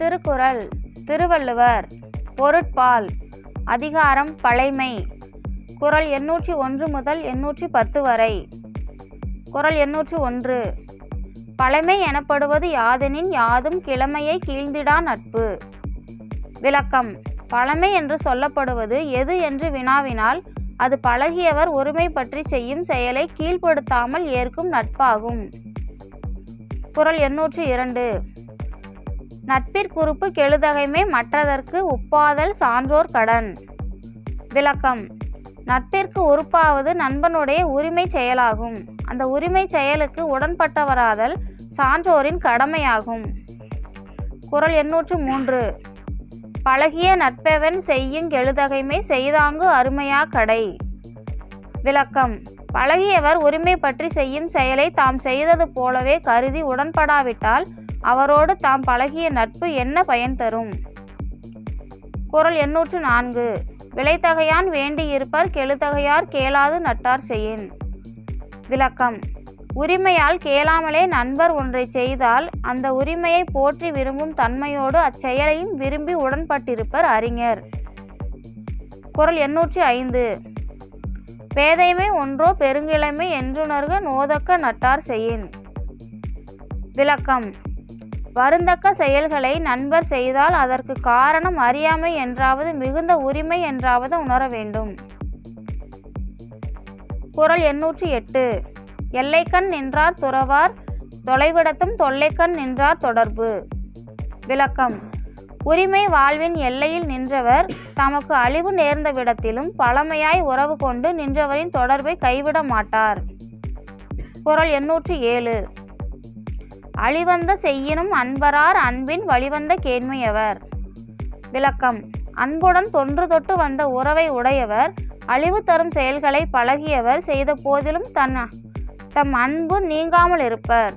திருக்குறள் திருவள்ளுவர் பொருட்பால் அதிகாரம் பழைமை குறள் எண்ணூற்றி ஒன்று முதல் எண்ணூற்றி பத்து வரை குறள் எண்ணூற்று ஒன்று பழைமை எனப்படுவது யாதெனின் யாதும் கிழமையை கீழ்ந்திடா நட்பு விளக்கம் பழமை என்று சொல்லப்படுவது எது என்று வினாவினால் அது பழகியவர் ஒருமை பற்றி செய்யும் செயலை கீழ்ப்படுத்தாமல் ஏற்கும் நட்பாகும் குறள் எண்ணூற்று இரண்டு நட்பிற்குறுப்பு கெழுதகைமை மற்றதற்கு உப்பாதல் சான்றோர் கடன் விளக்கம் நட்பிற்கு உறுப்பாவது நண்பனுடைய உரிமை செயலாகும் அந்த உரிமை செயலுக்கு உடன்பட்டவராதல் சான்றோரின் கடமையாகும் குறள் எண்ணூற்று மூன்று பழகிய நட்பெவன் செய்யுங் கெழுதகைமை செய்தாங்கு அருமையா கடை விளக்கம் பழகியவர் உரிமை பற்றி செய்யும் செயலை தாம் செய்தது போலவே கருதி உடன்படாவிட்டால் அவரோடு தாம் பழகிய நட்பு என்ன பயன் தரும் குறள் எண்ணூற்று நான்கு விளைத்தகையான் வேண்டியிருப்பர் கெழுதகையார் கேளாது நட்டார் செய்யின் விளக்கம் உரிமையால் கேளாமலே நண்பர் ஒன்றை செய்தால் அந்த உரிமையை போற்றி விரும்பும் தன்மையோடு அச்செயலையும் விரும்பி உடன்பட்டிருப்பர் அறிஞர் குறள் எண்ணூற்றி ஐந்து பேதைமை ஒன்றோ பெருங்கிழமை என்றுணர்க நோதக்க நட்டார் செய்யின் விளக்கம் வருந்தக்க செயல்களை நண்பர் செய்தால் அதற்கு காரணம் அறியாமை என்றாவது மிகுந்த உரிமை என்றாவது உணர வேண்டும் குறள் எண்ணூற்றி எட்டு எல்லைக்கண் நின்றார் துறவார் தொலைவிடத்தும் தொல்லைக்கண் நின்றார் தொடர்பு விளக்கம் உரிமை வாழ்வின் எல்லையில் நின்றவர் தமக்கு அழிவு நேர்ந்த விடத்திலும் பழமையாய் உறவு கொண்டு நின்றவரின் தொடர்பை கைவிட மாட்டார் குறள் எண்ணூற்றி ஏழு அழிவந்த செய்யினும் அன்பரார் அன்பின் வழிவந்த கேண்மையவர் விளக்கம் அன்புடன் தொன்று தொட்டு வந்த உறவை உடையவர் அழிவு தரும் செயல்களை பழகியவர் செய்த போதிலும் தன் தம் அன்பு நீங்காமல் இருப்பர்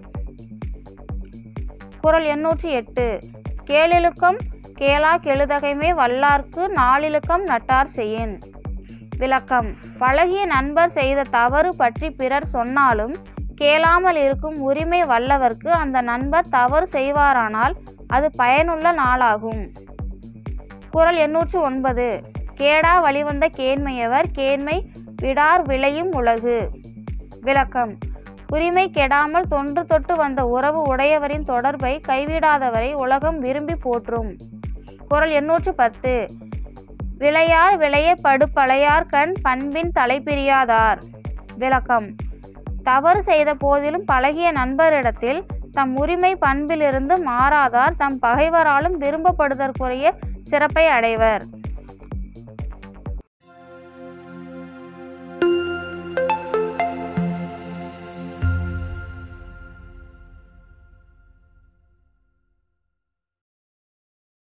குறள் எண்ணூற்றி எட்டு கேளிழுக்கம் கேளா கெழுதகைமே வல்லார்க்கு நாளிழுக்கம் நட்டார் செய்யின் விளக்கம் பழகிய நண்பர் செய்த தவறு பற்றி பிறர் சொன்னாலும் கேளாமல் இருக்கும் உரிமை வல்லவர்க்கு அந்த நண்பர் தவறு செய்வாரானால் அது பயனுள்ள நாளாகும் குறள் எண்ணூற்று ஒன்பது கேடா வழிவந்த கேண்மையவர் கேண்மை விடார் விளையும் உலகு விளக்கம் உரிமை கெடாமல் தொன்று தொட்டு வந்த உறவு உடையவரின் தொடர்பை கைவிடாதவரை உலகம் விரும்பி போற்றும் குறள் எண்ணூற்று பத்து விளையார் விளைய படுபழையார் கண் பண்பின் தலைப்பிரியாதார் விளக்கம் தவறு செய்த போதிலும் பழகிய நண்பரிடத்தில் தம் உரிமை பண்பிலிருந்து மாறாதார் தம் பகைவராலும் விரும்பப்படுதற்குரிய சிறப்பை அடைவர்